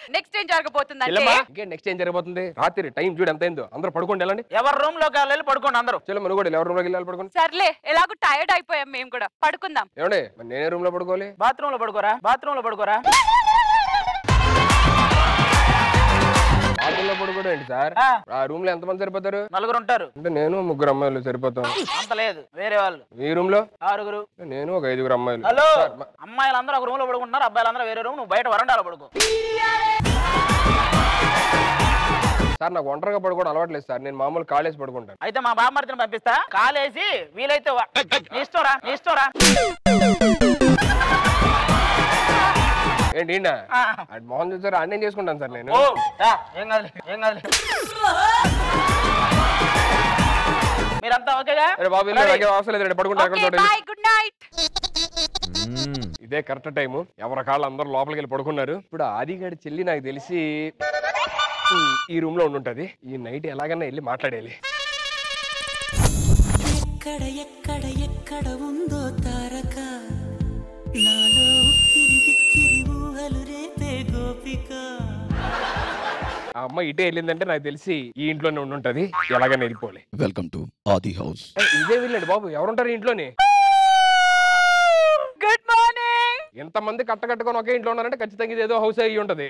Next ఏం జరగబోతుంది అంటే చెల్లెమ్మా ఇంకేం నెక్స్ట్ ఏం జరగబోతుంది రాత్రి టైం చూడు ఎంత అయిందో అందరూ పడుకోండి వెళ్ళండి ఎవరి రూమ్ లోకి వెళ్ళి పడుకోండి అందరూ చెల్లెమ్మ నువ్వు కూడా ఎవరి రూమ్లోకి వెళ్ళాలి పడుకోండి సర్లే ఎలాగో టైర్డ్ అయిపోయాం మేము కూడా పడుకుందాం ఏమండి మరి నేనే రూమ్ లో పడుకోవాలి బాత్రూమ్ లో పడుకోరా బాత్రూమ్ లో పడుకోరా బాత్రూమ్ లో పడుకోవడం ఏంటి సార్ ఆ. ఆ రూమ్ లో ఎంత మంది సరిపోతారు నలుగురు ఉంటారు అంటే నేను ముగ్గురు అమ్మాయిలు సరిపోతాం అంత లేదు వేరే వాళ్ళు మీ రూమ్ లో ఆరుగురు నేను ఒక ఐదుగురు అమ్మాయిలు హలో సార్, మ- అమ్మాయిలు అందరూ ఒక రూమ్ లో పడుకుంటున్నారు అబ్బాయిలు అందరూ వేరే రూమ్ నువ్వు బయట వరండాలో పడుకో సార్ నాకు ఒంటరిగా పడుకోవడం అలవాట్లేదు సార్ నేను మామూలు కాలేజ్ పడుకుంటాను అయితే మా బామ్మర్తిని పంపిస్తా కాలేసి వీలైతే వా. నీ ఇష్టం రా నీ ఇష్టం రా ఏంటి ఈయన? ఆ. అటు మోహన్ చూసారు అన్నీ చేసుకుంటాను సార్ నేను ఓ రా, ఏం కాదు ఏం కాదు మీరంతా ఓకేగా అరే బాబు ఇల్లు నాకేం అవసరం లేదు పడుకుంటా ఓకే అక్కడ బాయ్ గుడ్ నైట్ ఇదే కరెక్ట్ టైము ఎవరి కాళ్ళు అందరూ లోపలికి వెళ్ళి పడుకున్నారు ఇప్పుడు ఆదిగాడి చెల్లి నాకు తెలిసి ఉమ్, ఈ రూమ్ లో ఉండుంటది ఈ నైట్ ఎలాగైనా వెళ్ళి మాట్లాడేయాలి ఎక్కడ ఎక్కడ ఎక్కడ ఉందో తారక నాలో ఉక్కిరి బిక్కిరి ఊహలు రేపే గోపిక ఆ అమ్మాయి ఇటే వెళ్ళిందంటే నాకు తెలిసి ఈ ఇంట్లోనే ఉండుంటది ఎలాగైనా వెళ్ళిపోలే వెల్కమ్ టు ఆది హౌస్ ఏ, ఇదే వీళ్ళండి బాబు ఎవరుంటారు ఈ ఇంట్లోని గుడ్ మార్నింగ్ ఎంతమంది కట్టకట్టుకొని ఒకే ఇంట్లో ఉన్నారంటే ఖచ్చితంగా ఇది ఏదో హౌస్ అయ్యి ఉంటది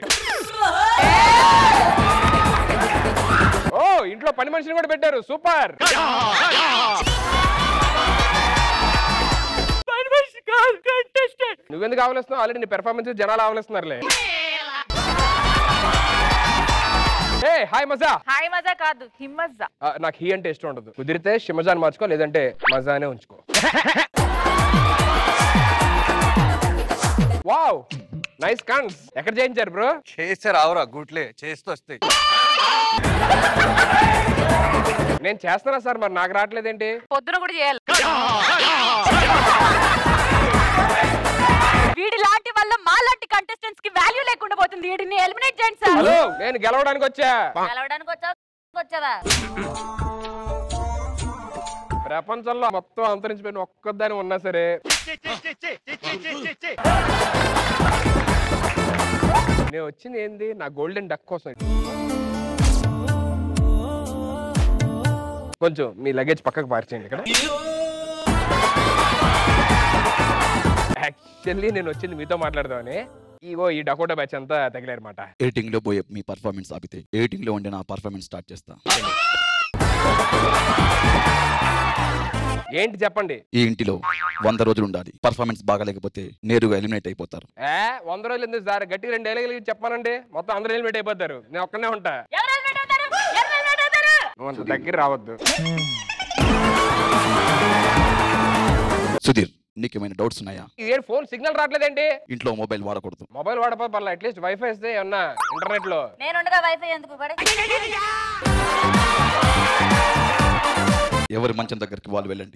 ఓ ఇంట్లో పని మనిషిని కూడా పెట్టారు సూపర్ నువ్వెందుకు ఆవలిస్తున్నావు ఆల్రెడీ నీ పెర్ఫార్మెన్స్ జనాలు ఆవలిస్తున్నారులే ఏ హాయ్ మజా హాయ్ మజా కాదు హిమ్మజా ఆ, నాకు హీ అంటే ఇష్టం ఉండదు కుదిరితే షిమజాన్ మార్చుకో లేదంటే మజానే ఉంచుకో వావ్ నైస్ కన్స్ ఎక్కడ చేయించారు బ్రో చేస్తే రావురా గుట్లే చేస్తూ వస్తాయి నేను చేస్తున్నా సార్ మరి నాకు రావట్లేదేంటి పొద్దున కూడా చేయాలి వీడి లాంటి వల్ల మా లాంటి కంటెస్టెంట్స్ కి వాల్యూ లేకుండా పోతుంది వీడిని ఎలిమినేట్ చేయండి సార్ హలో నేను గెలవడానికి వచ్చా గెలవడానికి వచ్చావా వచ్చావా ప్రపంచంలో మొత్తం అంతరించిపోయిన ఒక్కదాని ఉన్నా సరే నేను వచ్చింది ఏంది నా గోల్డెన్ డక్ కోసం కొంచెం మీ లగేజ్ పక్కకు పార్చేయండి ఇక్కడ యాక్చువల్లీ నేను వచ్చింది మీతో మాట్లాడదామని ఇగో ఈ డకోటా బ్యాచ్ అంతా తగిలారన్నమాట ఎయిటింగ్ లో పోయే మీ పర్ఫార్మెన్స్ ఆపితే ఎయిటింగ్ లో ఉండే నా పర్ఫార్మెన్స్ స్టార్ట్ చేస్తా ఏంటి చెప్పండి ఈ ఇంటిలో వంద రోజులు ఉండాలి పర్ఫార్మెన్స్ బాగాలేకపోతే నేరుగా ఎలిమినేట్ అయిపోతారు ఏ వంద రోజులు ఎందుకు సార్ గట్టిగా రెండు ఏళ్ళకి చెప్పానండి మొత్తం అందరూ హెల్మెట్ అయిపోతారు నేను ఒక్కనే ఉంటా ఎవరు ఎలిమినేట్ అవుతారు ఎవరు ఎలిమినేట్ అవుతారు నువ్వు అంత దగ్గర రావద్దు సుధీర్ నీకేమైనా డౌట్స్ ఉన్నాయా ఇదే ఫోన్ సిగ్నల్ రావట్లేదేంటి ఇంట్లో మొబైల్ వాడకూడదు మొబైల్ వాడపో పర్లేదు అట్లీస్ట్ వైఫై ఇస్తే ఏమన్నా ఇంటర్నెట్ లో నేనుండగా వైఫై ఎందుకు పడే ఎవరి మంచం దగ్గరికి వాళ్ళు వెళ్ళండి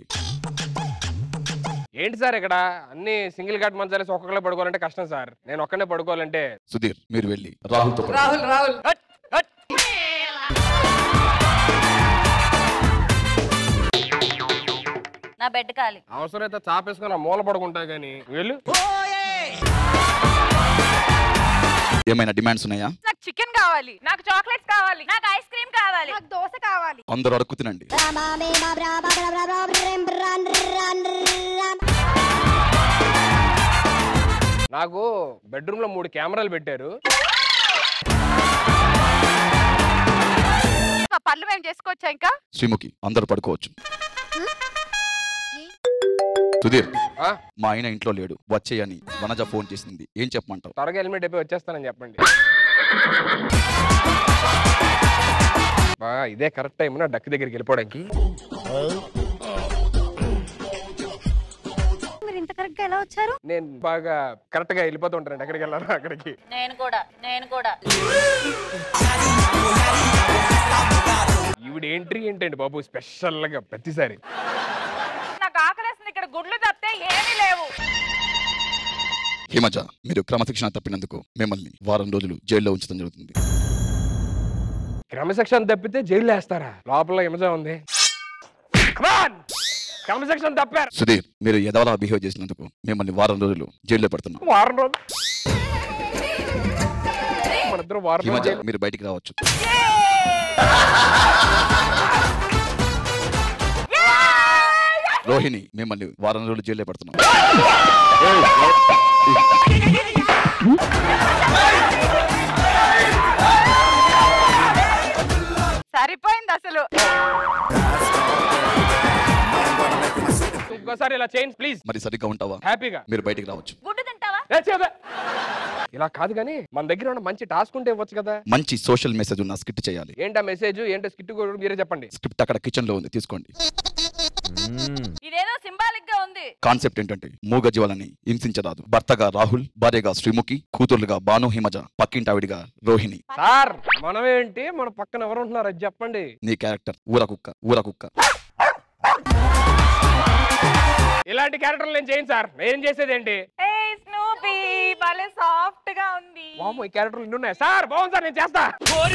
ఏంటి సార్ ఇక్కడ అన్ని సింగిల్ కార్డ్ మంచాలేసి ఒక్కొక్కరే పడుకోవాలంటే కష్టం సార్ నేను ఒక్కనే పడుకోవాలంటే సుధీర్ మీరు వెళ్ళి రాహుల్తో పడుకోండి. రాహుల్ రాహుల్ నా బెడ్ ఖాళీ అవసరమైతే చాపేసుకొని ఆ మూల పడుకుంటా కానీ వెళ్ళు ఏమైనా డిమాండ్స్ ఉన్నాయా నాకు చికెన్ కావాలి నాకు చాక్లెట్స్ కావాలి నాకు ఐస్ క్రీమ్ కావాలి నాకు దోశ కావాలి అందరూ అడుక్కు తినండి నాకు బెడ్రూమ్ లో మూడు కెమెరాలు పెట్టారు పళ్ళు మేము చేసుకోవచ్చా ఇంకా శ్రీముఖి అందరూ పడుకోవచ్చు సుధీర్ ఆ, మా ఆయన ఇంట్లో లేడు వచ్చేయని వనజ ఫోన్ చేసింది ఏం చెప్పమంటావు త్వరగా హెల్మెట్ అయిపోయి వచ్చేస్తానని చెప్పండి బా ఇదే కరెక్ట్ టైం నా డక్ దగ్గరికి వెళ్ళిపోవడానికి మీరు ఇంత కరెక్ట్ గా ఎలా వచ్చారు నేను బాగా కరెక్ట్ గా వెళ్ళిపోతూ ఉంటాను ఎక్కడికి వెళ్ళాను అక్కడికి నేను కూడా నేను కూడా ఈవిడ ఎంట్రీ ఏంటండి బాబు స్పెషల్ గా ప్రతిసారి నాకు ఆకలేస్తుంది ఇక్కడ గుడ్లు తప్పితే ఏమీ లేవు హిమజ మీరు క్రమశిక్షణ తప్పినందుకు మిమ్మల్ని వారం రోజులు జైల్లో ఉంచడం జరుగుతుంది క్రమశిక్షణ తప్పితే జైలు వేస్తారా లోపల హిమజ ఉంది Come on! క్రమశిక్షణ తప్పారు సుధీర్ మీరు ఎదవలా బిహేవ్ చేసినందుకు మిమ్మల్ని వారం రోజులు జైల్లో పెడుతున్నాం వారం రోజులు మన ఇద్దరు వారం హిమజ రోజులు మీరు బయటికి రావచ్చు రోహిణి మిమ్మల్ని వారం రోజులు జైల్లో పెడుతున్నాం సరిపోయింది అసలు ఇంకోసారి ఇలా చేయండి ప్లీజ్ మరి సరిగ్గా ఉంటావా హ్యాపీగా మీరు బయటికి రావచ్చు గుడ్డు తింటావా ఏ, చేయదా? ఇలా కాదు కానీ మన దగ్గర ఉన్న మంచి టాస్క్ ఉంటే ఇవ్వచ్చు కదా మంచి సోషల్ మెసేజ్ ఉన్న స్కిట్ చేయాలి ఏంటా మెసేజ్ ఏంటో స్కిట్ కూడా మీరే చెప్పండి స్క్రిప్ట్ అక్కడ కిచెన్ లో ఉంది తీసుకోండి ఇదేదో సింబాలిక్ గా ఉంది కాన్సెప్ట్ ఏంటంటే మూగజీవాలని హింసించరాదు భర్తగా రాహుల్ భార్యగా శ్రీముఖి కూతుర్లుగా భాను హిమజ పక్కింటి ఆవిడిగా రోహిణి సార్ మనం ఏంటి మన పక్కన ఎవరు ఉంటున్నారు అది చెప్పండి నీ క్యారెక్టర్ ఊర కుక్క ఊర కుక్క ఇలాంటి క్యారెక్టర్లు నేను చేయను సార్ నేను చేసేది ఏంటి ఏ స్నూపీ భలే సాఫ్ట్ గా ఉంది వామ్మో, ఈ క్యారెక్టర్లు ఇన్ని ఉన్నాయి సార్ బాగుంది సార్ నేను చేస్తా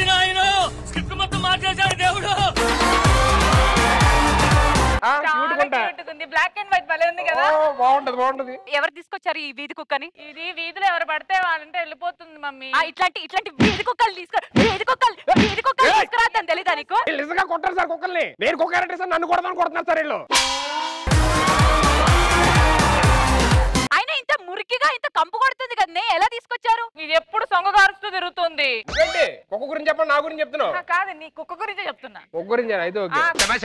ఆ, cute గా ఉంటా. బ్లాక్ అండ్ వైట్ భలే ఉంది కదా ఓ, బాగుంటది బాగుంటది ఎవరు తీసుకొచ్చారు ఈ వీధి కుక్కని ఇది వీధిలో ఎవరు పడితే వాళ్ళంటే వెళ్ళిపోతుంది మమ్మీ ఆ, ఇట్లాంటి ఇట్లాంటి వీధి కుక్కలు తీసుకురా వీధి కుక్కలు వీధి కుక్కలు ఏయ్! తీసుకురాద్దని తెలీదా నీకు వీళ్ళు నిజంగా కొట్టారు సార్ కుక్కల్ని నేను కుక్క క్యారెక్టర్ సార్ నన్ను కొడతాను కొడుతున్నారు సార్ వీళ్ళు అయినా ఇంత మురికిగా ఇంత కంపు కొడుతుంది కదా నే ఎలా తీసుకొచ్చారు ఇది ఎప్పుడు సొంగ కారుస్తూ తిరుగుతుంది ఏంటి కుక్క గురించి చెప్పండి నా గురించి చెప్తున్నావు ఆ, కాదు నీ కుక్క గురించే చెప్తున్నా కుక్క గురించి అయితే ఓకే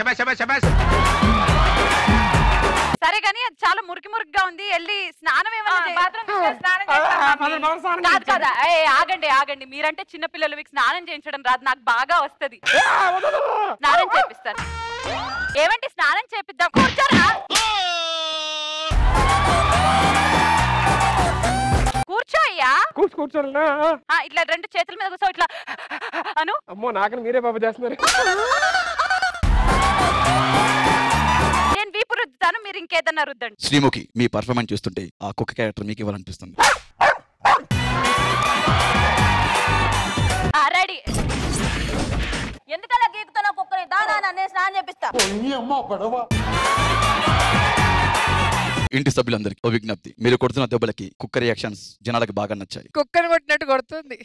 సరే కానీ అది చాలా మురికి మురికిగా ఉంది వెళ్ళి స్నానం ఏమైనా చేయి. బాత్రూమ్ స్నానం చేస్తాను పదండి, పదండి, స్నానం కాదు చేయించండి. కాదా ఏ ఆగండి ఆగండి మీరంటే చిన్న పిల్లలు మీకు స్నానం చేయించడం రాదు నాకు బాగా వస్తది ఆ, వద్దు, వద్దు, వద్దు. స్నానం చేపిస్తాను ఏమంటే స్నానం చేపిద్దాం కూర్చోరా కూర్చో అయ్యా కూర్చో కూర్చోండి నా. ఆ, ఇట్లా రెండు చేతుల మీద కూర్చో ఇట్లా అను అమ్మో నాకని మీరే బాబు చేస్తున్నారు నేను వీపు రుద్దుతాను మీరు ఇంకేదన్నా రుద్దండి శ్రీముఖి మీ పర్ఫార్మెన్స్ చూస్తుంటే ఆ కుక్క క్యారెక్టర్ మీకు ఇవ్వాలనిపిస్తుంది రెడీ ఎందుకలా గీకుతున్నా కుక్కని దానా నేను స్నానం చేపిస్తా ఇంటి సభ్యులందరికీ ఓ విజ్ఞప్తి మీరు కొడుతున్న దెబ్బలకి కుక్క రియాక్షన్స్ జనాలకు బాగా నచ్చాయి కుక్కను కొట్టినట్టు కొడుతుంది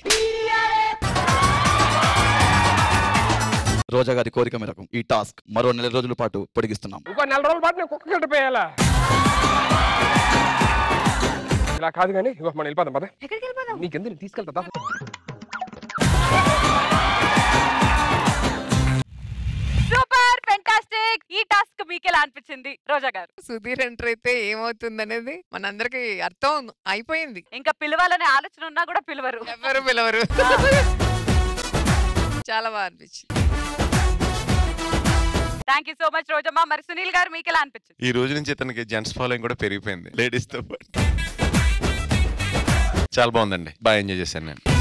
రోజా గారి కోరిక మేరకు ఈ టాస్క్ మరో నెల రోజుల పాటు పొడిగిస్తున్నాం ఇంకో నెల రోజుల పాటు నేను కుక్క కట్టిపోయాలా ఇలా కాదు కానీ ఇగో మనం వెళ్ళిపోదాం పద ఎక్కడికి వెళ్ళిపోదాం నీకెందుకు తీసుకెళ్తా దా. సూపర్ ఫెంటాస్టిక్ ఈ టాస్క్ మీకు ఎలా అనిపించింది రోజా గారు సుధీర్ ఎంటర్ అయితే ఏమవుతుంది అనేది మనందరికి అర్థం అయిపోయింది ఇంకా పిలవాలనే ఆలోచన ఉన్నా కూడా పిలవరు ఎవరు పిలవరు చాలా బాగా అనిపించింది థ్యాంక్ యూ సో మచ్ రోజమ్మా మరి సునీల్ గారు మీకు ఎలా అనిపించింది ఈ రోజు నుంచి ఇతనికి జెంట్స్ ఫాలోయింగ్ కూడా పెరిగిపోయింది లేడీస్ తో పాటు చాలా బాగుందండి బాగా ఎంజాయ్ చేశాను నేను